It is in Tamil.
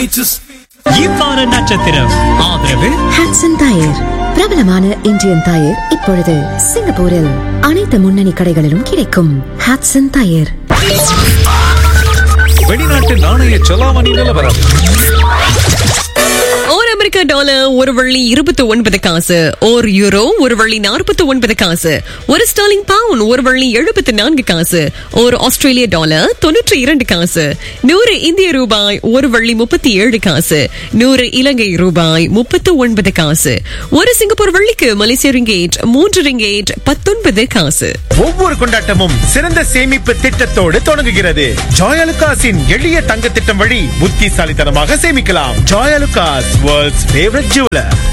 இவ்வார நட்சத்திரம் ஆதரவு ஹாட்சன் டயர் பிரபலமான இந்தியன் டயர் இப்பொழுது சிங்கப்பூரில் அனைத்து முன்னணி கடைகளிலும் கிடைக்கும் ஹாட்சன் டயர் வெளிநாட்டு நாணய செலாவணி நிலவரம் ஒரு அமெரிக்க டாலர் ஒரு வள்ளி இருபத்தி ஒன்பது காசு ஒரு யூரோ ஒரு வள்ளி நாற்பத்தி ஒன்பது காசு ஒரு ஸ்டாலிங் பவுன் ஒரு வள்ளி எழுபத்தி நான்கு காசு ஒரு ஆஸ்திரேலிய டாலர் தொன்னூற்றி இரண்டு காசு நூறு இந்திய ரூபாய் ஒரு வள்ளி முப்பத்தி ஏழு காசு நூறு இலங்கை ரூபாய் முப்பத்தி ஒன்பது காசு ஒரு சிங்கப்பூர் வள்ளிக்கு மலேசிய ரிங்கேட் மூன்று ரிங்கேட் பத்தொன்பது காசு ஒவ்வொரு கொண்டாட்டமும் சிறந்த சேமிப்பு திட்டத்தோடு தொடங்குகிறது ஜாயலுகாஸின் எளிய தங்க திட்டம் வழி புத்திசாலித்தனமாக சேமிக்கலாம் ஜாயலுகாஸ் வேர்ல்ட்ஸ் ஃபேவரட் ஜுவலர்